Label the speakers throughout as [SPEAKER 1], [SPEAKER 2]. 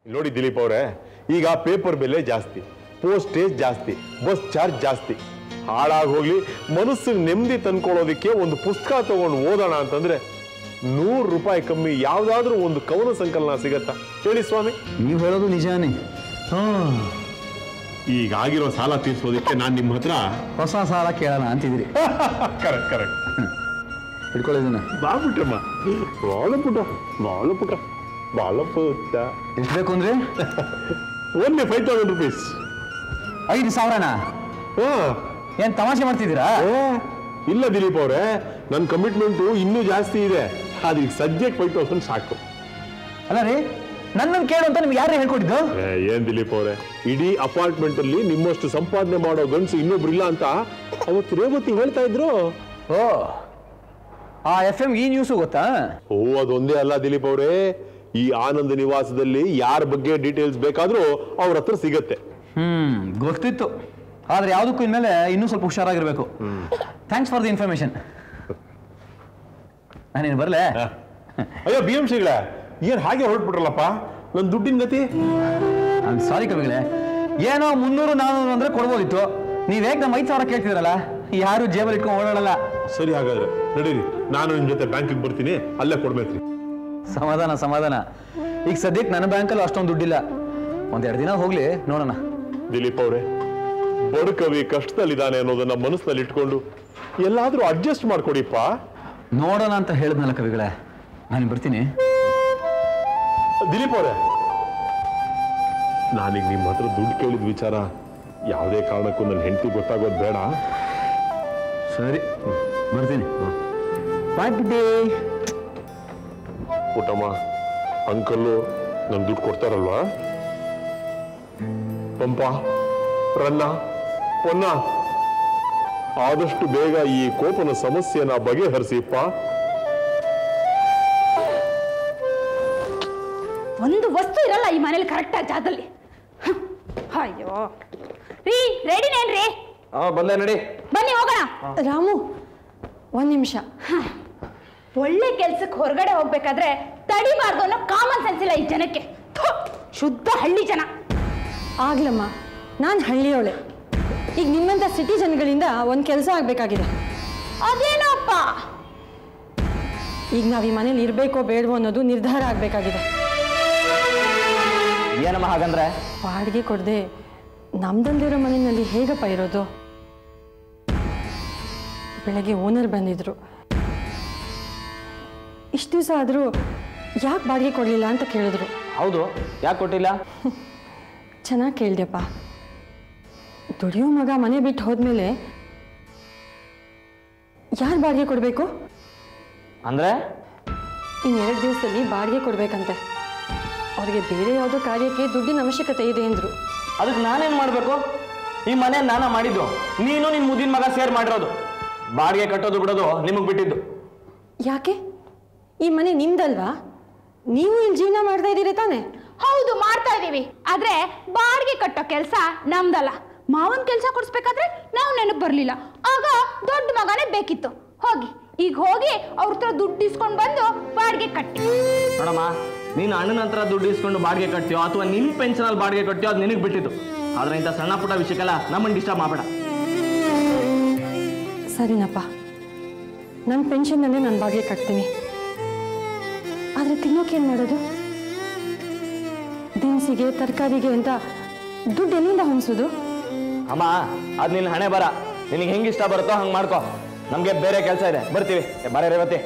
[SPEAKER 1] ನೋಡಿ ದಿಲೀಪ್ ಅವರೇ ಈಗ ಪೇಪರ್ ಬೆಲೆ ಜಾಸ್ತಿ ಪೋಸ್ಟೇಜ್ ಜಾಸ್ತಿ ಬಸ್ ಚಾರ್ಜ್ ಜಾಸ್ತಿ ಹಾಳಾಗಿ ಹೋಗ್ಲಿ ಮನಸ್ಸಿಗೆ ನೆಮ್ಮದಿ ತಂದ್ಕೊಳ್ಳೋದಕ್ಕೆ ಒಂದು ಪುಸ್ತಕ ತಗೊಂಡು ಓದೋಣ ಅಂತಂದ್ರೆ ನೂರು ರೂಪಾಯಿ ಕಮ್ಮಿ ಯಾವ್ದಾದ್ರೂ ಒಂದು ಕವನ ಸಂಕಲನ ಸಿಗತ್ತಾ ಹೇಳಿ ಸ್ವಾಮಿ
[SPEAKER 2] ನೀವು ಹೇಳೋದು ನಿಜಾನೇ
[SPEAKER 1] ಈಗ ಆಗಿರೋ ಸಾಲ ತೀರ್ಸೋದಕ್ಕೆ ನಾನು ನಿಮ್ಮ ಹತ್ರ
[SPEAKER 2] ಹೊಸ ಸಾಲ ಕೇಳೋಣ ಅಂತಿದ್ರಿ
[SPEAKER 1] ಕರೆಕ್ಟ್ ಕರೆಕ್ಟ್
[SPEAKER 2] ಹಿಡ್ಕೊಳ್ಳೋದಿನ
[SPEAKER 1] ಬಾಳ್ಬಿಟ್ರಮ್ಮ ಬಾಳ ಪುಟ ಬಾಳ ಪುಟ ಬಾಳ ಪುಟ್ಟ
[SPEAKER 2] ಎಷ್ಟು ಬೇಕು ಅಂದ್ರೆ
[SPEAKER 1] ಓನ್ಲಿ ಫೈವ್ ತೌಸಂಡ್ ರುಪೀಸ್
[SPEAKER 2] ಐದು ಸಾವಿರನಾ
[SPEAKER 1] ಹಾ
[SPEAKER 2] ಏನ್ ತಮಾಷೆ ಮಾಡ್ತಿದ್ದೀರಾ
[SPEAKER 1] ಏ, ಇಲ್ಲ ದಿಲೀಪ್ ಅವರೇ ನನ್ನ ಕಮಿಟ್ಮೆಂಟು ಇನ್ನೂ ಜಾಸ್ತಿ ಇದೆ ಆದ್ರೆ ಈಗ ಸದ್ಯಕ್ಕೆ ಫೈವ್ ತೌಸಂಡ್ ಸಾಕು
[SPEAKER 2] ಅಲ್ಲ ರೀ ನನ್ನನ್ನು ಕೇಳು ಅಂತ ನಿಮ್ಗೆ ಯಾರು ಹೇಳ್ಕೊಟ್ಟಿದ್ದು
[SPEAKER 1] ಏ, ಏನ್ ದಿಲೀಪ್ ಅವರೇ ಇಡೀ ಅಪಾರ್ಟ್ಮೆಂಟ್ ಅಲ್ಲಿ ನಿಮ್ಮಷ್ಟು ಸಂಪಾದನೆ ಮಾಡೋ ಗಂಡಸು ಇನ್ನೊಬ್ರಿಲ್ಲ ಅಂತ ಅವತ್ತು ರೇವತಿ ಹೇಳ್ತಾ ಇದ್ರು
[SPEAKER 2] ಓ ಆ ಎಫ್ ಎಂ ಈ ನ್ಯೂಸು ಗೊತ್ತಾ
[SPEAKER 1] ಓ ಅದೊಂದೇ ಅಲ್ಲ ದಿಲೀಪ್ ಅವರೇ ಈ ಆನಂದ ನಿವಾಸದಲ್ಲಿ ಯಾರ ಬಗ್ಗೆ ಡೀಟೇಲ್ಸ್ ಬೇಕಾದ್ರೂ ಅವ್ರ ಹತ್ರ ಸಿಗತ್ತೆ
[SPEAKER 2] ಹ್ಮ್ ಗೊತ್ತಿತ್ತು ಆದ್ರೆ ಯಾವುದಕ್ಕೂ ಇನ್ಮೇಲೆ ಇನ್ನೂ ಸ್ವಲ್ಪ ಹುಷಾರಾಗಿರ್ಬೇಕು ಥ್ಯಾಂಕ್ಸ್ ಫಾರ್ ದಿ ಇನ್ಫಾರ್ಮೇಶನ್ ನಾನೇನು ಬರಲೇ
[SPEAKER 1] ಅಯ್ಯೋ ಬಿ ಎಂ ಸಿಗಳ ಏನ್ ಹಾಗೆ ಹೊರಟ್ಬಿಟ್ರಲ್ಲಪ್ಪ ನನ್ನ ದುಡ್ಡಿನ ಗತಿ
[SPEAKER 2] ಐಮ್ ಸಾರಿ ಕವಿಗಳೇ ಏನೋ ಮುನ್ನೂರು ನಾನ್ನೂರು ಅಂದ್ರೆ ಕೊಡ್ಬೋದಿತ್ತು ನೀವ್ ಹೇಗೆ ನಮ್ಮ ಐದು ಸಾವಿರ ಕೇಳ್ತಿದ್ರಲ್ಲ ಯಾರು ಜೇಬಲ್ಲಿ ಇಟ್ಕೊಂಡು ಓಡಾಡಲ್ಲ
[SPEAKER 1] ಸರಿ ಹಾಗಾದ್ರೆ ನಡೀರಿ ನಾನು ನಿಮ್ ಜೊತೆ ಬ್ಯಾಂಕಿಗೆ ಬರ್ತೀನಿ ಅಲ್ಲೇ ಕೊಡ್ಬೇಕ್ರಿ
[SPEAKER 2] ಸಮಾಧಾನ ಸಮಾಧಾನ ಈಗ ಸದ್ಯಕ್ಕೆ ನನ್ನ ಬ್ಯಾಂಕಲ್ಲಿ ಅಷ್ಟೊಂದು ದುಡ್ಡಿಲ್ಲ ಒಂದೆರಡು ದಿನ ಹೋಗ್ಲಿ ನೋಡೋಣ
[SPEAKER 1] ದಿಲೀಪ್ ಅವರೇ ಬಡ ಕವಿ ಕಷ್ಟದಲ್ಲಿದ್ದಾನೆ ಅನ್ನೋದನ್ನ ಮನಸ್ಸಿನಲ್ಲಿ ಇಟ್ಕೊಂಡು ಎಲ್ಲಾದ್ರೂ ಅಡ್ಜಸ್ಟ್ ಮಾಡ್ಕೊಡಿಪ್ಪ
[SPEAKER 2] ನೋಡೋಣ ಅಂತ ಹೇಳಿದ್ನಲ್ಲ ಕವಿಗಳೇ ನಾನು ಬರ್ತೀನಿ
[SPEAKER 1] ದಿಲೀಪ್ ಅವರೇ ನಾನೀಗ ನಿಮ್ಮ ಹತ್ರ ದುಡ್ಡು ಕೇಳಿದ ವಿಚಾರ ಯಾವುದೇ ಕಾರಣಕ್ಕೂ ನನ್ನ ಹೆಂಡತಿ ಗೊತ್ತಾಗೋದು ಬೇಡ
[SPEAKER 2] ಸರಿ ಬರ್ತೀನಿ ಬಾಯ್ ಬಿಡ್ಡಿ
[SPEAKER 1] ಪುಟ್ಟಮ್ಮ ಅಂಕಲ್ಲು ನನ್ ದುಡ್ಡು ಕೊಡ್ತಾರಲ್ವಾ ಪಂಪ ರನ್ನ ಪೊನ್ನ ಆದಷ್ಟು ಬೇಗ ಈ ಕೋಪನ ಸಮಸ್ಯೆನ ಬಗೆಹರಿಸಿಪ್ಪ
[SPEAKER 3] ಒಂದು ವಸ್ತು ಇರಲ್ಲ ಈ ಮನೇಲಿ ಕರೆಕ್ಟಾಗಿ ಜಾಗದಲ್ಲಿ ಹ್ಮ್. ಅಯ್ಯೋ ರೀ ರೆಡಿನೇನ್ರಿ
[SPEAKER 2] ಬಂದೆ ನಡಿ
[SPEAKER 3] ಬನ್ನಿ ಹೋಗೋಣ
[SPEAKER 4] ರಾಮು ಒಂದ್ ನಿಮಿಷ
[SPEAKER 3] ಒಳ್ಳೆ ಕೆಲ್ಸಕ್ಕೆ ಹೊರಗಡೆ ಹೋಗ್ಬೇಕಾದ್ರೆ ತಡಿಬಾರ್ದು ಅನ್ನೋ ಕಾಮನ್ ಸೆನ್ಸ್ ಇಲ್ಲ ಈ ಜನಕ್ಕೆ ಥು, ಶುದ್ಧ ಹಳ್ಳಿ ಜನ
[SPEAKER 4] ಆಗ್ಲಮ್ಮ ನಾನು ಹಳ್ಳಿಯವಳೆ ಈಗ ನಿಮ್ಮಂಥ ಸಿಟಿ ಜನಗಳಿಂದ ಒಂದು ಕೆಲಸ ಆಗಬೇಕಾಗಿದೆ
[SPEAKER 3] ಅದೇನೋ ಅಪ್ಪ
[SPEAKER 4] ಈಗ ನಾವು ಈ ಮನೇಲಿ ಇರಬೇಕೋ ಬೇಡವೋ ಅನ್ನೋದು ನಿರ್ಧಾರ ಆಗಬೇಕಾಗಿದೆ
[SPEAKER 2] ಏನಮ್ಮ ಹಾಗಂದ್ರೆ
[SPEAKER 4] ಬಾಡಿಗೆ ಕೊಡದೆ ನಮ್ದಲ್ದಿರೋ ಮನೆಯಲ್ಲಿ ಹೇಗಪ್ಪ ಇರೋದು ಬೆಳಗ್ಗೆ ಓನರ್ ಬಂದಿದ್ರು ಇಷ್ಟು ದಿವಸ ಆದರೂ ಯಾಕೆ ಬಾಡಿಗೆ ಕೊಡಲಿಲ್ಲ ಅಂತ ಕೇಳಿದ್ರು
[SPEAKER 2] ಹೌದು ಯಾಕೆ ಕೊಟ್ಟಿಲ್ಲ
[SPEAKER 4] ಚೆನ್ನಾಗಿ ಕೇಳಿದೆಪ್ಪ ದುಡಿಯೋ ಮಗ ಮನೆ ಬಿಟ್ಟು ಹೋದ್ಮೇಲೆ ಯಾರು ಬಾಡಿಗೆ ಕೊಡಬೇಕು
[SPEAKER 2] ಅಂದ್ರೆ
[SPEAKER 4] ಇನ್ನೆರಡು ದಿವಸದಲ್ಲಿ ಬಾಡಿಗೆ ಕೊಡಬೇಕಂತೆ ಅವ್ರಿಗೆ ಬೇರೆ ಯಾವುದೋ ಕಾರ್ಯಕ್ಕೆ ದುಡ್ಡಿನ ಅವಶ್ಯಕತೆ ಇದೆ ಅಂದರು
[SPEAKER 5] ಅದಕ್ಕೆ ನಾನೇನು ಮಾಡಬೇಕು ಈ ಮನೆ ನಾನ ಮಾಡಿದ್ದು ನೀನು ನಿನ್ನ ಮುದಿನ ಮಗ ಸೇರ್ ಮಾಡಿರೋದು ಬಾಡಿಗೆ ಕಟ್ಟೋದು ಬಿಡೋದು ನಿಮಗೆ ಬಿಟ್ಟಿದ್ದು
[SPEAKER 4] ಯಾಕೆ ಈ ಮನೆ ನಿಮ್ದಲ್ವಾ ನೀವು ಇಲ್ಲಿ ಜೀವನ ಮಾಡ್ತಾ ಇದ್ದೀರಿ ತಾನೆ
[SPEAKER 3] ಹೌದು ಮಾಡ್ತಾ ಇದೀವಿ ಆದ್ರೆ ಬಾಡಿಗೆ ಕಟ್ಟೋ ಕೆಲಸ ನಮ್ದಲ್ಲ ಮಾವನ್ ಕೆಲಸ ಕೊಡಿಸ್ಬೇಕಾದ್ರೆ ನಾವು ನೆನಪು ಬರ್ಲಿಲ್ಲ ಆಗ ದೊಡ್ಡ ಮಗನೇ ಬೇಕಿತ್ತು ಹೋಗಿ ಈಗ ಹೋಗಿ ಅವ್ರ ಹತ್ರ ದುಡ್ಡು ಇಸ್ಕೊಂಡು ಬಂದು ಬಾಡಿಗೆ ಕಟ್ಟಿ
[SPEAKER 5] ನೋಡಮ್ಮ ನೀನು ಅಣ್ಣನ ಹತ್ರ ದುಡ್ಡು ಇಸ್ಕೊಂಡು ಬಾಡಿಗೆ ಕಟ್ತೀಯೋ ಅಥವಾ ನಿನ್ನ ಪೆನ್ಷನಲ್ಲಿ ಬಾಡಿಗೆ ಕಟ್ತೀಯೋ ಅದು ನಿನಗೆ ಬಿಟ್ಟಿದ್ದು ಆದ್ರೆ ಇಂಥ ಸಣ್ಣ ಪುಟ್ಟ ವಿಷಯಕ್ಕೆಲ್ಲ ನಮ್ಮನ್ನು ಡಿಸ್ಟರ್ಬ್ ಮಾಡಬೇಡ
[SPEAKER 4] ಸರಿನಪ್ಪ ನನ್ನ ಪೆನ್ಷನ್ನಲ್ಲೇ ನಾನು ಬಾಡಿಗೆ ಕಟ್ತೀನಿ ಆದರೆ ತಿನ್ನೋಕೇನು ಮಾಡೋದು ದಿನಸಿಗೆ ತರಕಾರಿಗೆ ಅಂತ ದುಡ್ಡು ಎಲ್ಲಿಂದ ಹೊಂದಿಸೋದು
[SPEAKER 5] ಅಮ್ಮ ಅದು ನಿನ್ನ ಹಣೆ ಬರ ನಿನಗೆ ಹೆಂಗೆ ಇಷ್ಟ ಬರುತ್ತೋ ಹಂಗೆ ಮಾಡ್ಕೋ ನಮಗೆ ಬೇರೆ ಕೆಲಸ ಇದೆ ಬರ್ತೀವಿ ಏ, ಬಾರೆ ರೇವತಿ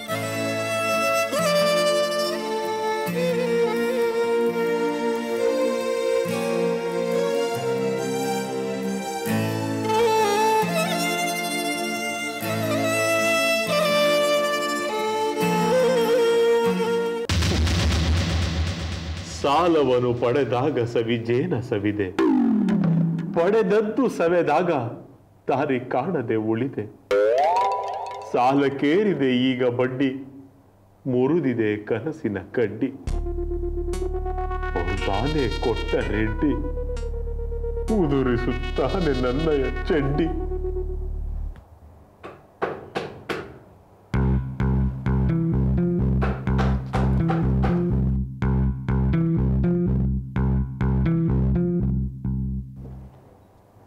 [SPEAKER 1] ಸಾಲವನ್ನು ಪಡೆದಾಗ ಸವಿಜೇನ ಸವಿದೆ ಪಡೆದದ್ದು ಸವೆದಾಗ ದಾರಿ ಕಾಣದೆ ಉಳಿದೆ ಸಾಲಕ್ಕೇರಿದೆ ಈಗ ಬಡ್ಡಿ ಮುರಿದಿದೆ ಕನಸಿನ ಕಡ್ಡಿ ತಾನೇ ಕೊಟ್ಟ ರೆಡ್ಡಿ ಉದುರಿಸುತ್ತಾನೆ ನನ್ನಯ ಚಡ್ಡಿ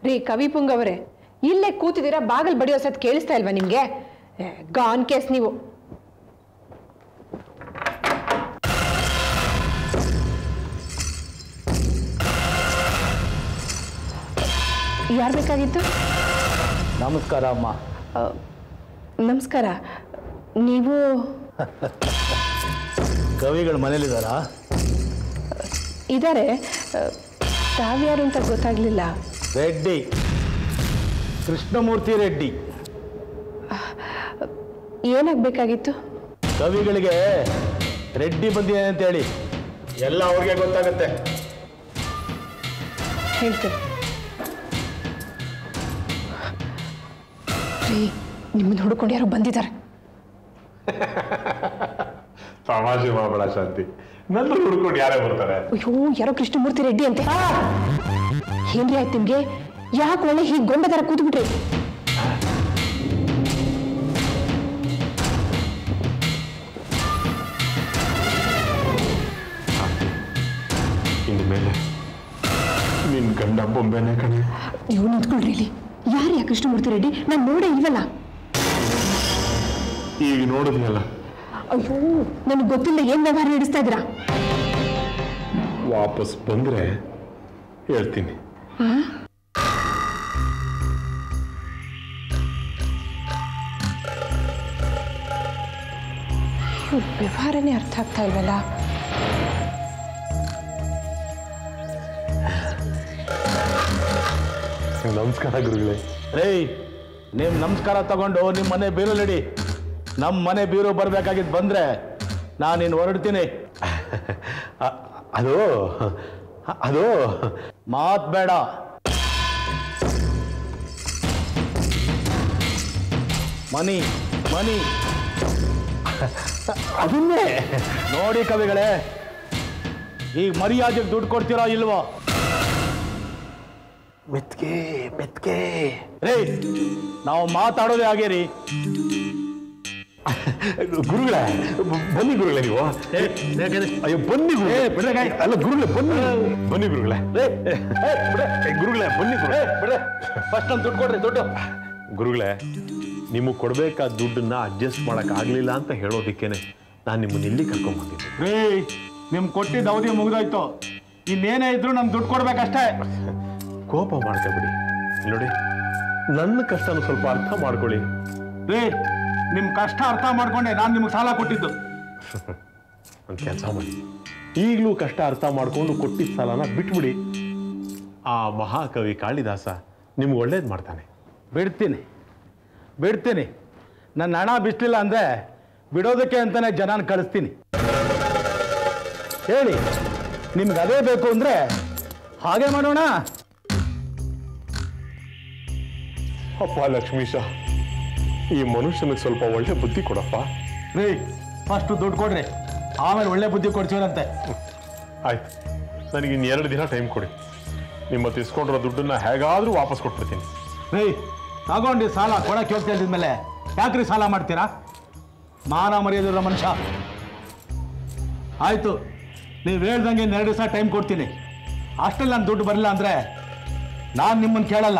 [SPEAKER 6] ರೀ ಕವಿ ಪುಂಗವರೇ ಇಲ್ಲೇ ಕೂತಿದ್ದೀರಾ ಬಾಗಲ್ ಬಡಿಯೋ ಸತ್ ಕೇಳಿಸ್ತಾ ಇಲ್ವಾ ನಿಮ್ಗೆ ಏ, ಗಾನ್ ಕೇಸ್ ನೀವು ಯಾರು ಬೇಕಾಗಿತ್ತು
[SPEAKER 2] ನಮಸ್ಕಾರ ಅಮ್ಮ
[SPEAKER 6] ಆ, ನಮಸ್ಕಾರ ನೀವು
[SPEAKER 2] ಕವಿಗಳು ಮನೇಲಿದ್ದಾರಾ
[SPEAKER 6] ಇದ್ದಾರೆ ತಾವ್ಯಾರು ಅಂತ ಗೊತ್ತಾಗ್ಲಿಲ್ಲ
[SPEAKER 2] ರೆಡ್ಡಿ ಕೃಷ್ಣಮೂರ್ತಿ ರೆಡ್ಡಿ
[SPEAKER 6] ಏನಾಗಬೇಕಾಗಿತ್ತು
[SPEAKER 2] ಕವಿಗಳಿಗೆ ರೆಡ್ಡಿ ಬಂದಿದೆ ಅಂತೇಳಿ
[SPEAKER 1] ಎಲ್ಲ ಅವ್ರಿಗೆ ಗೊತ್ತಾಗತ್ತೆ
[SPEAKER 6] ಹೇಳ್ತೇನೆ ರೀ ನಿಮ್ಮನ್ನ ಹುಡ್ಕೊಂಡು ಯಾರೋ ಬಂದಿದ್ದಾರೆ
[SPEAKER 1] ತಮಾಷೆ ಮಾಡಬೇಡ ಶಾಂತಿ ನನ್ನ ಹುಡ್ಕೊಂಡು ಯಾರೇ ಬರ್ತಾರೆ
[SPEAKER 6] ಅಯ್ಯೋ ಯಾರೋ ಕೃಷ್ಣಮೂರ್ತಿ ರೆಡ್ಡಿ ಅಂತೆ ಏನ್ರಿ ಆಯ್ತು ನಿಮ್ಗೆ ಯಾಕೆ ಒಳ್ಳೆ ಹೀಗೆ ಗೊಂಬೆ ತರ ಕೂತ್ಬಿಟ್ರಿ
[SPEAKER 1] ಇನ್ಮೇಲೆ ನಿನ್ ಗಂಡ ಬೊಂಬೆನೆ ಕಣೆ
[SPEAKER 6] ನೀವು ನಿಂತ್ಕೊಳ್ರಿ ಇಲ್ಲಿ ಯಾರು ಯಾ ಕೃಷ್ಣಮೂರ್ತಿ ರೆಡ್ಡಿ ನಾನು ನೋಡೇ ಇಲ್ವಲ್ಲ
[SPEAKER 1] ಈಗ ನೋಡಿದ್ಯಲ್ಲ
[SPEAKER 6] ಅಯ್ಯೋ ನನಗೆ ಗೊತ್ತಿಲ್ಲ ಏನ್ ವ್ಯವಹಾರ ನಡೆಸ್ತಾ ಇದ್ದೀರಾ
[SPEAKER 1] ವಾಪಸ್ ಬಂದ್ರೆ ಹೇಳ್ತೀನಿ
[SPEAKER 6] ಇವ್ರ ವ್ಯವಹಾರನೇ ಅರ್ಥ ಆಗ್ತಾ ಇಲ್ವಲ್ಲ
[SPEAKER 1] ನಮಸ್ಕಾರ ಗುರುಗಳೇ
[SPEAKER 2] ರೇ ನೀವು ನಮಸ್ಕಾರ ತಗೊಂಡು ನಿಮ್ಮ ಮನೆ ಬೀರಲ್ಲಿಡಿ ನಮ್ಮ ಮನೆ ಬೀರು ಬರ್ಬೇಕಾಗಿದ್ದು ಬಂದ್ರೆ ನಾನು ಇನ್ನು ಹೊರಡ್ತೀನಿ
[SPEAKER 1] ಅ- ಅದು ಅದು
[SPEAKER 2] ಮಾತ್ ಬೇಡ ಮನಿ ಮನಿ
[SPEAKER 1] ಅದನ್ನೇ
[SPEAKER 2] ನೋಡಿ ಕವಿಗಳೇ ಈಗ ಮರ್ಯಾದೆಗೆ ದುಡ್ಡು ಕೊಡ್ತೀರಾ ಇಲ್ವೋ
[SPEAKER 1] ಮೆತ್ಗೆ ಮೆತ್ಗೆ
[SPEAKER 2] ರೇ ನಾವು ಮಾತಾಡೋದೇ ಹಾಗೆ ರೀ
[SPEAKER 1] ಗುರುಗಳೇ ಬ- ಬನ್ನಿ ಗುರುಗಳೇ ನೀವು ಅಯ್ಯೋ ಬನ್ನಿ ಗುರುಗಳೇ. ಅಲ್ಲ ಗುರುಗಳೇ ಬನ್ನಿ ಬನ್ನಿ ಗುರುಗಳೇ ಏ, ಗುರುಗಳೇ ಬನ್ನಿ ಗುರುಗಳೇ
[SPEAKER 2] ಫಸ್ಟ್ ಒಂದು ದುಡ್ಡು ಕೊಡ್ರಿ ದುಡ್ಡು
[SPEAKER 1] ಗುರುಗಳೇ ನಿಮಗೆ ಕೊಡ್ಬೇಕಾದ ದುಡ್ಡನ್ನ ಅಡ್ಜಸ್ಟ್ ಮಾಡಕ್ ಆಗ್ಲಿಲ್ಲ ಅಂತ ಹೇಳೋದಿಕ್ಕೇನೆ ನಾನು ನಿಮ್ಮನ್ನ ಇಲ್ಲಿ ಕರ್ಕೊಂಡ್ ಬಂದಿದ್ದೆ
[SPEAKER 2] ರೀ ನಿಮ್ ಕೊಟ್ಟಿದ್ದ ಅವಧಿ ಮುಗಿದೋಯ್ತು ಇನ್ನೇನೇ ಇದ್ರು ನಮ್ ದುಡ್ಡು ಕೊಡ್ಬೇಕಷ್ಟೇ
[SPEAKER 1] ಕೋಪ ಮಾಡ್ಕೊಬಿಡಿ ಇಲ್ಲಿ ನೋಡಿ ನನ್ನ ಕಷ್ಟನ ಸ್ವಲ್ಪ ಅರ್ಥ ಮಾಡ್ಕೊಳ್ಳಿ
[SPEAKER 2] ರೀ ನಿಮ್ ಕಷ್ಟ ಅರ್ಥ ಮಾಡ್ಕೊಂಡೆ ನಾನು ನಿಮ್ಗೆ ಸಾಲ ಕೊಟ್ಟಿದ್ದು
[SPEAKER 1] ಒಂದು ಕೆಲಸ ಮಾಡಿ ಈಗಲೂ ಕಷ್ಟ ಅರ್ಥ ಮಾಡ್ಕೊಂಡು ಕೊಟ್ಟಿದ್ದ ಸಾಲನ ಬಿಟ್ಬಿಡಿ ಆ ಮಹಾಕವಿ ಕಾಳಿದಾಸ ನಿಮ್ಗೆ ಒಳ್ಳೇದು ಮಾಡ್ತಾನೆ
[SPEAKER 2] ಬಿಡ್ತೀನಿ ಬಿಡ್ತೀನಿ ನನ್ನ ಹಣ ಬಿಡ್ಲಿಲ್ಲ ಅಂದ್ರೆ ಬಿಡೋದಕ್ಕೆ ಅಂತಾನೆ ಜನನ ಕಳಿಸ್ತೀನಿ ಹೇಳಿ ನಿಮ್ಗೆ ಅದೇ ಬೇಕು ಅಂದ್ರೆ ಹಾಗೆ ಮಾಡೋಣ
[SPEAKER 1] ಅಪ್ಪ ಲಕ್ಷ್ಮೀಶ ಈ ಮನುಷ್ಯನಿಗೆ ಸ್ವಲ್ಪ ಒಳ್ಳೆ ಬುದ್ಧಿ ಕೊಡಪ್ಪ
[SPEAKER 2] ರೀ ಫಸ್ಟ್ ದುಡ್ಡು ಕೊಡ್ರಿ ಆಮೇಲೆ ಒಳ್ಳೆ ಬುದ್ಧಿ ಕೊಡ್ತೀವಂತೆ
[SPEAKER 1] ಆಯ್ತು ನನಗೆ ಇನ್ನು ಎರಡು ದಿನ ಟೈಮ್ ಕೊಡಿ ನಿಮ್ಮ ತಿಸ್ಕೊಂಡಿರೋ ದುಡ್ಡನ್ನ ಹೇಗಾದ್ರೂ ವಾಪಸ್ ಕೊಟ್ಬಿಡ್ತೀನಿ
[SPEAKER 2] ರೀ ತಗೊಂಡು ಸಾಲ ಕೊಡಕ್ಕೆ ಹೋಗ್ತಾ ಇದ್ಮೇಲೆ ಯಾಕ್ರಿ ಸಾಲ ಮಾಡ್ತೀರಾ ಮಾನ ಮರ್ಯಾದಿರೋ ಮನುಷ್ಯ ಆಯ್ತು ನೀವು ಹೇಳ್ದಂಗೆ ಇನ್ನು ಎರಡು ದಿವಸ ಟೈಮ್ ಕೊಡ್ತೀನಿ ಅಷ್ಟಲ್ಲಿ ನಾನು ದುಡ್ಡು ಬರಲಿಲ್ಲ ಅಂದರೆ ನಾನು ನಿಮ್ಮನ್ನು ಕೇಳಲ್ಲ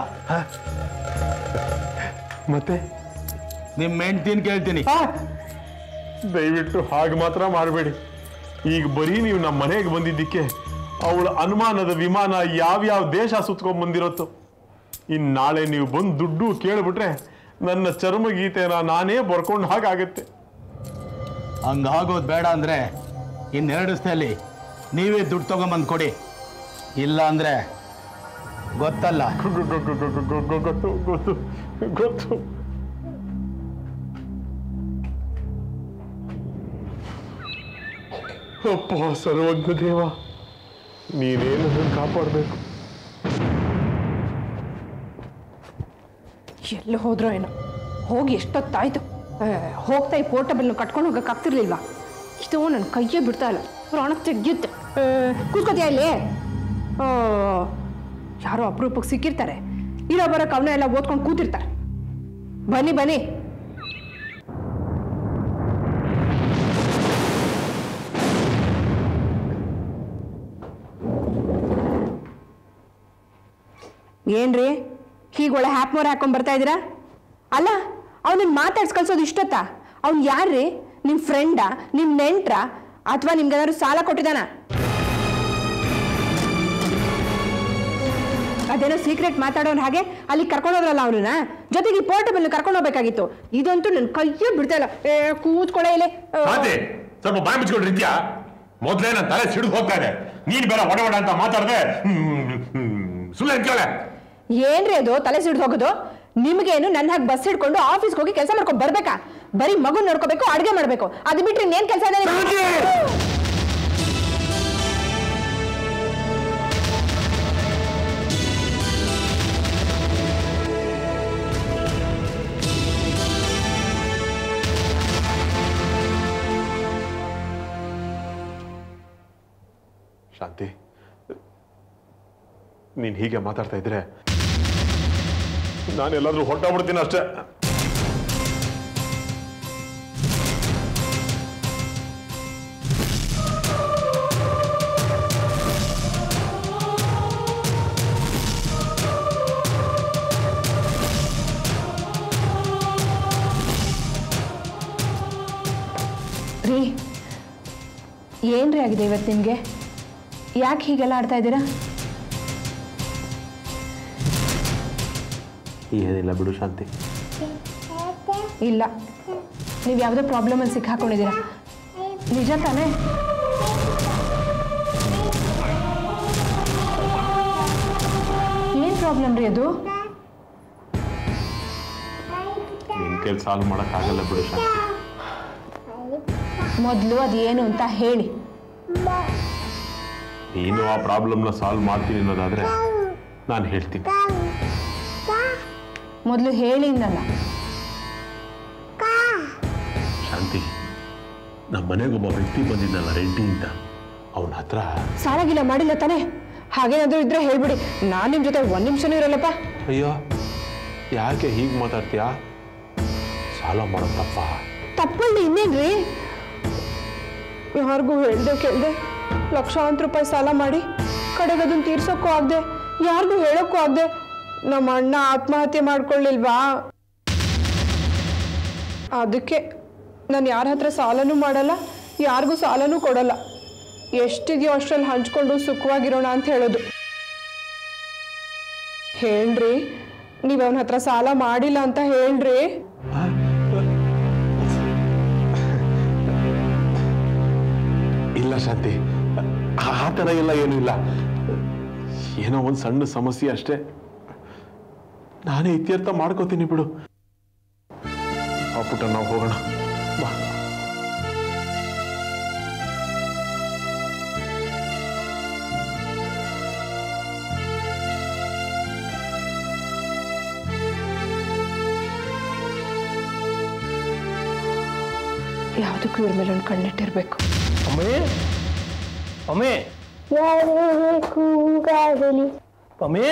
[SPEAKER 1] ಮತ್ತೆ
[SPEAKER 2] ನಿಮ್ಮ ಹೆಂಡ್ತಿನ ಕೇಳ್ತೀನಿ
[SPEAKER 1] ದಯವಿಟ್ಟು ಹಾಗೆ ಮಾತ್ರ ಮಾಡಬೇಡಿ ಈಗ ಬರೀ ನೀವು ನಮ್ಮ ಮನೆಗೆ ಬಂದಿದ್ದಕ್ಕೆ ಅವಳ ಅನುಮಾನದ ವಿಮಾನ ಯಾವ್ಯಾವ ದೇಶ ಸುತ್ಕೊಂಡ್ ಬಂದಿರತ್ತೋ ಇನ್ನು ನಾಳೆ ನೀವು ಬಂದು ದುಡ್ಡು ಕೇಳಿಬಿಟ್ರೆ ನನ್ನ ಚರ್ಮಗೀತೆನ ನಾನೇ ಬರ್ಕೊಂಡು ಹಾಗಾಗತ್ತೆ
[SPEAKER 2] ಹಂಗಾಗೋದು ಬೇಡ ಅಂದರೆ ಇನ್ನೆರಡು ದಿವಸದಲ್ಲಿ ನೀವೇ ದುಡ್ಡು ತೊಗೊಂಬಂದು ಕೊಡಿ ಇಲ್ಲ ಅಂದರೆ ಗೊತ್ತಲ್ಲ
[SPEAKER 1] ಗೊತ್ತು ಗೊತ್ತು ಗೊತ್ತು ಅಪ್ಪ ಸರ್ವಜ್ಞ ದೇವ ನೀನೇನು ಕಾಪಾಡಬೇಕು
[SPEAKER 6] ಎಲ್ಲಿ ಹೋದ್ರೋ ಏನೋ ಹೋಗಿ ಎಷ್ಟೊತ್ತಾಯ್ತು ಆ, ಹೋಗ್ತಾ ಈ ಪೋರ್ಟಬಲ್ನ ಕಟ್ಕೊಂಡು ಹೋಗಕ್ಕೆ ಆಗ್ತಿರ್ಲಿಲ್ವಾ ಇದು ನನ್ನ ಕೈಯೇ ಬಿಡ್ತಾ ಇಲ್ಲ ಪ್ರಾಣ ತೆಗಿಯುತ್ತೆ ಕೂತ್ಕೋತೀಯ ಇಲ್ಲಿ ಆ, ಯಾರೋ ಅಪರೂಪಕ್ಕೆ ಸಿಕ್ಕಿರ್ತಾರೆ ಇರೋ ಬರೋ ಕವನ ಎಲ್ಲ ಓದ್ಕೊಂಡು ಕೂತಿರ್ತಾರೆ ಬನ್ನಿ ಬನ್ನಿ ಏನ್ರಿ ಹೀಗೆ ಒಳ್ಳೆ ಹ್ಯಾಪ್ ಮೋರ್ ಹಾಕೊಂಡ್ ಬರ್ತಾ ಇದ್ದೀರಾ ಅಲ್ಲ ಅವನನ್ನ ಮಾತಾಡ್ಸ್ ಕಳ್ಸೋದು ಇಷ್ಟೊತ್ತಾ ಅವ್ನು ಯಾರ್ರಿ ನಿಮ್ಮ ಫ್ರೆಂಡಾ ನಿಮ್ಮ ನೆಂಟ್ರ ಅಥವಾ ನಿಮ್ಗೇನಾದ್ರು ಸಾಲ ಕೊಟ್ಟಿದ್ದಾನ ಅದೇನೋ ಸೀಕ್ರೆಟ್ ಮಾತಾಡೋನ್ ಹಾಗೆ ಅಲ್ಲಿ ಕರ್ಕೊಂಡೋದ್ರಲ್ಲ ಅವನನ್ನ ಜೊತೆಗೆ ಈ ಪೋರ್ಟಬಲ್ ಕರ್ಕೊಂಡು ಹೋಗ್ಬೇಕಾಗಿತ್ತು ಇದಂತೂ ನನ್ನ ಕೈಯೇ ಬಿಡ್ತಾ ಇಲ್ಲ ಏ ಕೂತ್ಕೊಳ್ಳೆ ಇಲ್ಲಿ ಆ,
[SPEAKER 1] ಶಾಂತಿ ಸ್ವಲ್ಪ ಬಾಯಿ ಮುಚ್ಕೊಂಡು ರೀತ್ಯಾ ಮೊದ್ಲೇ ನನ್ನ ತಲೆ ಸಿಡಿದು ಹೋಗ್ತಾ ಇದೆ ನೀನ್ ಬೇರೆ ಒಡ ಒಡ ಅಂತ ಮಾತಾಡದೆ ಸುಳ್ಳು ಕೇಳೆ
[SPEAKER 6] ಏನ್ರಿ ಅದು ತಲೆ ಸಿಡ್ದು ಹೋಗೋದು ನಿಮ್ಗೇನು ನನ್ನ ಹಾಗೆ ಬಸ್ ಹಿಡ್ಕೊಂಡು ಆಫೀಸ್ಗೆ ಹೋಗಿ ಕೆಲಸ ಮಾಡ್ಕೊಂಡು ಬರ್ಬೇಕಾ ಬರೀ ಮಗು ನೋಡ್ಕೋಬೇಕು ಅಡ್ಗೆ ಮಾಡ್ಬೇಕು ಅದು ಬಿಟ್ರೆ ಇನ್ನೇನ್ ಕೆಲಸ ಇದೆ ನಿಮ್ಗೆ?
[SPEAKER 1] ಶಾಂತಿ ನೀನ್ ಹೀಗೆ ಮಾತಾಡ್ತಾ ಇದ್ರೆ ನಾನೆಲ್ಲಾದ್ರೂ ಹೊರಟೋಗ್ಬಿಡ್ತೀನಿ ಅಷ್ಟೇ
[SPEAKER 6] ರೀ ಏನ್ರಿ ಆಗಿದೆ ಇವತ್ತು ನಿಮ್ಗೆ ಯಾಕೆ ಹೀಗೆಲ್ಲ ಆಡ್ತಾ ಇದ್ದೀರಾ
[SPEAKER 1] ಏನಿಲ್ಲ ಬಿಡು ಶಾಂತಿ
[SPEAKER 6] ಇಲ್ಲ ನೀವು ಯಾವುದೋ ಪ್ರಾಬ್ಲಮಲ್ಲಿ ಸಿಕ್ಕಾಕೊಂಡಿದ್ದೀರಾ ನಿಜ ತಾನೇ ಏನು ಪ್ರಾಬ್ಲಮ್ ರೀ ಅದು
[SPEAKER 1] ನಿನ್ ಕೈಲಿ ಸಾಲ್ವ್ ಆಗಲ್ಲ ಬಿಡು ಶಾಂತಿ
[SPEAKER 6] ಮೊದಲು ಅದು ಏನು ಅಂತ ಹೇಳಿ
[SPEAKER 1] ನೀನು ಆ ಪ್ರಾಬ್ಲಮ್ನ ಸಾಲ್ವ್ ಮಾಡ್ತೀನಿ ಅನ್ನೋದಾದ್ರೆ ನಾನು ಹೇಳ್ತೀನಿ
[SPEAKER 6] ಮೊದಲು ಹೇಳಿ ಅಂದಲ್ಲ
[SPEAKER 1] ಶಾಂತಿ ನಮ್ಮ ಮನೆಗೊಬ್ಬ ವ್ಯಕ್ತಿ ಬಂದಿದ್ದಲ್ಲ ರೆಡ್ಡಿ ಅಂತ ಅವನ ಹತ್ರ
[SPEAKER 6] ಸಾಲಾಗಿಲ್ಲ ಮಾಡಿಲ್ಲ ತಾನೇ ಹಾಗೇನಾದ್ರೂ ಇದ್ರೆ ಹೇಳ್ಬಿಡಿ ನಾನು ನಿಮ್ಮ ಜೊತೆ ಒಂದು ನಿಮಿಷನೂ ಇರಲ್ಲಪ್ಪ
[SPEAKER 1] ಅಯ್ಯೋ ಯಾಕೆ ಹೀಗೆ ಮಾತಾಡ್ತೀಯಾ ಸಾಲ ಮಾಡೋ ತಪ್ಪ
[SPEAKER 6] ತಪ್ಪಲ್ಲಿ ಇನ್ನೇನ್ರಿ ಯಾರಿಗೂ ಹೇಳ್ದೆ ಕೇಳ್ದೆ ಲಕ್ಷಾಂತರ ರೂಪಾಯಿ ಸಾಲ ಮಾಡಿ ಕಡೆಗೆ ಅದನ್ನ ತೀರ್ಸೋಕ್ಕೂ ಆಗದೆ ಯಾರಿಗೂ ಹೇಳೋಕ್ಕೂ ಆಗದೆ ನಮ್ಮ ಅಣ್ಣ ಆತ್ಮಹತ್ಯೆ ಮಾಡ್ಕೊಳ್ಳಿಲ್ವಾ ಅದಕ್ಕೆ ನಾನು ಯಾರ ಹತ್ರ ಸಾಲನೂ ಮಾಡಲ್ಲ ಯಾರಿಗೂ ಸಾಲನೂ ಕೊಡಲ್ಲ ಎಷ್ಟಿದೆಯೋ ಅಷ್ಟರಲ್ಲಿ ಹಂಚ್ಕೊಂಡು ಸುಖವಾಗಿರೋಣ ಅಂತ ಹೇಳೋದು ಹೇಳ್ರಿ ನೀವು ಅವನ ಹತ್ರ ಸಾಲ ಮಾಡಿಲ್ಲ ಅಂತ ಹೇಳ್ರಿ
[SPEAKER 1] ಇಲ್ಲ ಶಾಂತಿ ಆ ಆ ಥರ ಎಲ್ಲ ಏನೂ ಇಲ್ಲ ಏನೋ ಒಂದು ಸಣ್ಣ ಸಮಸ್ಯೆ ಅಷ್ಟೇ ನಾನೇ ಇತ್ಯರ್ಥ ಮಾಡ್ಕೋತೀನಿ ಬಿಡು ಆ ಪುಟ್ಟ ನಾವು ಹೋಗೋಣ ಬಾ
[SPEAKER 6] ಯಾವುದಕ್ಕೂ ಇವ್ರ ಮೇಲೆ ಒಂದು ಕಣ್ಣಿಟ್ಟಿರ್ಬೇಕು
[SPEAKER 5] ಅಮ್ಮೇ ಅಮ್ಮೇ ಅಮ್ಮೇ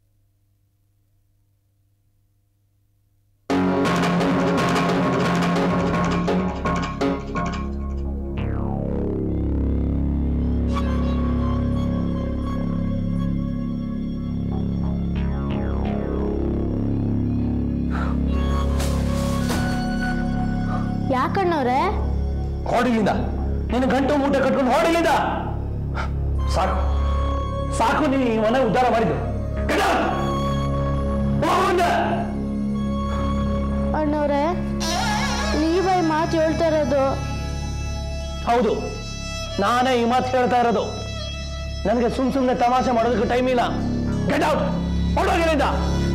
[SPEAKER 7] ಯಾಕಣ್ಣವ್ರೆ
[SPEAKER 5] ಹೊಡಿಲಿಂದ ನಿನ್ನ ಗಂಟು ಮೂಟ ಕಟ್ಕೊಂಡು ಹೊಡಿಲಿಂದ ಸಾಕು ಸಾಕು ನೀನು ಈ ಮನೆ ಉದ್ಧಾರ ಮಾಡಿದ್ದು Get out! ಹೋಗು ಮುಂದೆ.
[SPEAKER 7] ಅಣ್ಣವ್ರೆ ನೀವೇ ಈ ಮಾತು ಹೇಳ್ತಾ ಇರೋದು
[SPEAKER 5] ಹೌದು ನಾನೇ ಈ ಮಾತು ಹೇಳ್ತಾ ಇರೋದು ನನಗೆ ಸುಮ್ ಸುಮ್ಮನೆ ತಮಾಷೆ ಮಾಡೋದಕ್ಕೆ ಟೈಮ್ ಇಲ್ಲ ಗೆಟ್ ಔಟ್ ಹೊರಡೋಗಿಲ್ಲಿಂದ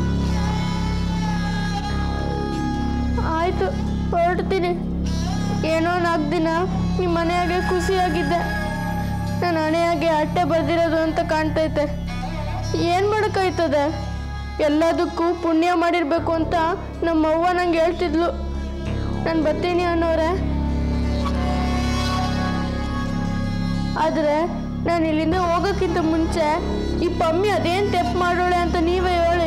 [SPEAKER 7] ಆಯ್ತು ಹೊರಡ್ತೀನಿ ಏನೋ ನಾಲ್ಕು ದಿನ ನಿಮ್ಮ ಮನೆಯಾಗೆ ಖುಷಿಯಾಗಿದ್ದೆ ನನ್ನ ಹಣೆಯಾಗೆ ಅಟ್ಟೆ ಬರ್ದಿರೋದು ಅಂತ ಕಾಣ್ತೈತೆ ಏನು ಮಾಡೋಕ್ಕಾಯ್ತದೆ ಎಲ್ಲದಕ್ಕೂ ಪುಣ್ಯ ಮಾಡಿರ್ಬೇಕು ಅಂತ ನಮ್ಮ ಅವ್ವ ನಂಗೆ ಹೇಳ್ತಿದ್ಲು ನಾನು ಬರ್ತೀನಿ ಅನ್ನೋರೆ ಆದರೆ ನಾನು ಇಲ್ಲಿಂದ ಹೋಗೋಕ್ಕಿಂತ ಮುಂಚೆ ಈ ಪಮ್ಮಿ ಅದೇನು ತೆಪ್ಪು ಮಾಡೋಳೆ ಅಂತ ನೀವೇ ಹೇಳಿ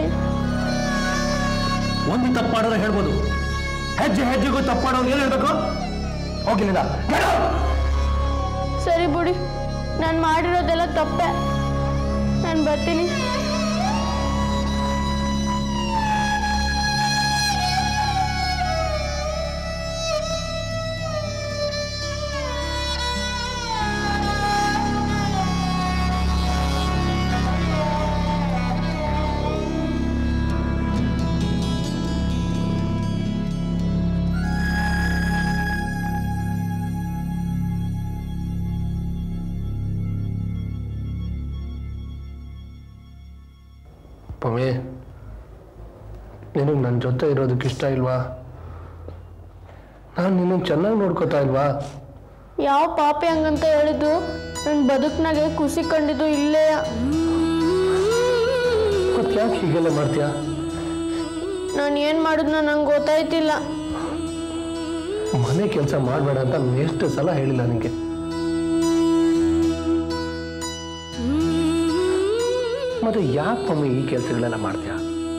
[SPEAKER 5] ಒಂದು ತಪ್ಪು ಮಾಡೋರು ಹೇಳ್ಬೋದು ಹೆಜ್ಜೆ ಹೆಜ್ಜೆಗೂ ತಪ್ಪು ಮಾಡೋರು ಏನು ಹೇಳ್ಬೇಕು ಹೋಗಿಲ್ಲಿಂದ Get out!
[SPEAKER 7] ಸರಿ ಬಿಡಿ ನಾನು ಮಾಡಿರೋದೆಲ್ಲ ತಪ್ಪೆ ನಾನು ಬರ್ತೀನಿ
[SPEAKER 5] ಪಮೆ ನಿನಗೆ ನನ್ನ ಜೊತೆ ಇರೋದಕ್ಕೆ ಇಷ್ಟ ಇಲ್ವಾ ನಾನು ನಿನ್ನನ್ನು ಚೆನ್ನಾಗಿ ನೋಡ್ಕೋತಾ ಇಲ್ವಾ
[SPEAKER 7] ಯಾವ ಪಾಪಿ ಹಂಗಂತ ಹೇಳಿದ್ದು ನನ್ನ ಬದುಕಿನಾಗೆ ಖುಷಿ ಕಂಡಿದ್ದು ಇಲ್ಲೇ
[SPEAKER 5] ಮತ್ತೆ ಯಾಕೆ ಹೀಗೆಲ್ಲ ಮಾಡ್ತೀಯಾ
[SPEAKER 7] ನಾನು ಏನು ಮಾಡಿದ್ನೋ ನಂಗೆ ಗೊತ್ತಾಯ್ತಿಲ್ಲ
[SPEAKER 5] ಮನೆ ಕೆಲಸ ಮಾಡಬೇಡ ಅಂತ ನಾನು ಎಷ್ಟು ಸಲ ಹೇಳಿಲ್ಲ ನಿನಗೆ ಮತ್ತೆ ಯಾಕೆ ಮಮ್ಮಿ ಈ ಕೆಲಸಗಳೆಲ್ಲ ಮಾಡ್ತೀಯಾ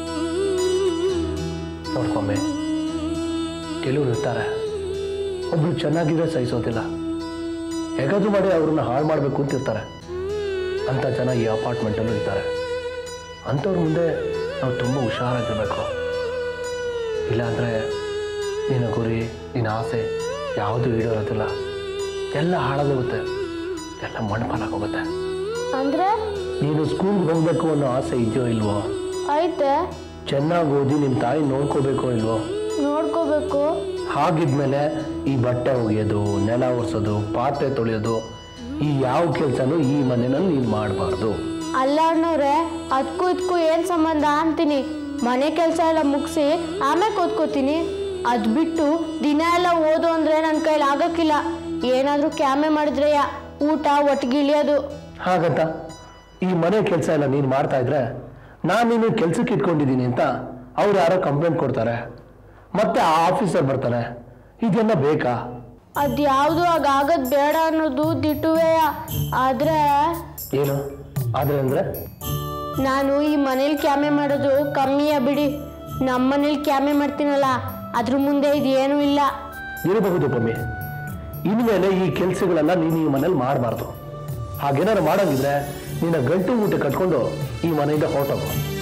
[SPEAKER 5] ನೋಡ್ಕೊಮ್ಮೆ ಕೆಲವ್ರು ಇರ್ತಾರೆ ಒಬ್ರು ಚೆನ್ನಾಗಿದ್ರೆ ಸಹಿಸೋದಿಲ್ಲ ಹೇಗಾದ್ರೂ ಮಾಡಿ ಅವ್ರನ್ನ ಹಾಳು ಮಾಡಬೇಕು ಅಂತ ಇರ್ತಾರೆ ಅಂಥ ಜನ ಈ ಅಪಾರ್ಟ್ಮೆಂಟಲ್ಲೂ ಇರ್ತಾರೆ ಅಂಥವ್ರ ಮುಂದೆ ನಾವು ತುಂಬ ಹುಷಾರಾಗಿರ್ಬೇಕು ಇಲ್ಲಾಂದರೆ ನಿನ್ನ ಗುರಿ ನಿನ್ನ ಆಸೆ ಯಾವುದು ಈಡೇರೋದಿಲ್ಲ ಎಲ್ಲ ಹಾಳಾಗೋಗುತ್ತೆ ಎಲ್ಲ ಮಣ್ಪಾಲಾಗೋಗುತ್ತೆ
[SPEAKER 7] ಅಂದರೆ
[SPEAKER 5] ನೀನು ಸ್ಕೂಲ್ಗೆ ಹೋಗ್ಬೇಕು ಅನ್ನೋ ಆಸೆ ಇದೆಯೋ ಇಲ್ವೋ
[SPEAKER 7] ಐತೆ
[SPEAKER 5] ಚೆನ್ನಾಗಿ ಓದಿ ನಿಮ್ಮ ತಾಯಿ ನೋಡ್ಕೋಬೇಕೋ ಇಲ್ವೋ
[SPEAKER 7] ನೋಡ್ಕೋಬೇಕು
[SPEAKER 5] ಹಾಗಿದ್ಮೇಲೆ ಈ ಬಟ್ಟೆ ಒಗೆಯೋದು ನೆಲ ಒರೆಸೋದು ಪಾತ್ರೆ ತೊಳೆಯೋದು ಈ ಯಾವ ಕೆಲಸನೂ ಈ ಮನೆಯಲ್ಲಿ ನೀನು ಮಾಡಬಾರ್ದು
[SPEAKER 7] ಅಲ್ಲ ಅಣ್ಣವ್ರೆ ಅದಕ್ಕೂ ಇದಕ್ಕೂ ಏನು ಸಂಬಂಧ ಅಂತೀನಿ ಮನೆ ಕೆಲಸ ಎಲ್ಲ ಮುಗಿಸಿ ಆಮೇಲೆ ಕೂತ್ಕೋತೀನಿ ಅದು ಬಿಟ್ಟು ದಿನ ಎಲ್ಲ ಓದು ಅಂದರೆ ನನ್ನ ಕೈಲಿ ಆಗಕ್ಕಿಲ್ಲ ಏನಾದರೂ ಕ್ಯಾಮೆ ಮಾಡಿದ್ರೆಯ ಊಟ ಒಟ್ಟಿಗೆ ಇಳಿಯೋದು
[SPEAKER 5] ಹಾಗಂತ ಈ ಮನೆ ಕೆಲಸ ಎಲ್ಲ ನೀನು ಮಾಡ್ತಾ ಇದ್ರೆ ನಾನು ನೀನು ಕೆಲ್ಸಕ್ಕೆ ಇಟ್ಕೊಂಡಿದ್ದೀನಿ ಅಂತ ಅವ್ರು ಯಾರೋ ಕಂಪ್ಲೇಂಟ್ ಕೊಡ್ತಾರೆ ಮತ್ತೆ ಆ ಆಫೀಸರ್ ಬರ್ತಾನೆ ಇದೆಲ್ಲ ಬೇಕಾ
[SPEAKER 7] ಅದು ಯಾವುದು ಆಗಾಗದ್ ಬೇಡ ಅನ್ನೋದು ದಿಟ್ಟುವೆಯ ಆದರೆ
[SPEAKER 5] ಏನು ಆದ್ರೆ ಅಂದ್ರೆ
[SPEAKER 7] ನಾನು ಈ ಮನೇಲಿ ಕ್ಯಾಮೆ ಮಾಡೋದು ಕಮ್ಮಿಯ ಬಿಡಿ ನಮ್ಮ ಮನೇಲಿ ಕ್ಯಾಮೆ ಮಾಡ್ತೀನಲ್ಲ ಅದ್ರ ಮುಂದೆ ಇದೇನೂ ಇಲ್ಲ
[SPEAKER 5] ಇರಬಹುದು ಪಮ್ಮಿ ಇನ್ಮೇಲೆ ಈ ಕೆಲಸಗಳೆಲ್ಲ ನೀನು ಈ ಮನೇಲಿ ಮಾಡಬಾರ್ದು ಹಾಗೇನಾರು ಮಾಡೋಂಗಿದ್ರೆ ನಿನ್ನ ಗಂಟು ಊಟ ಕಟ್ಕೊಂಡು ಈ ಮನೆಯಿಂದ ಹೊರಟೋಗು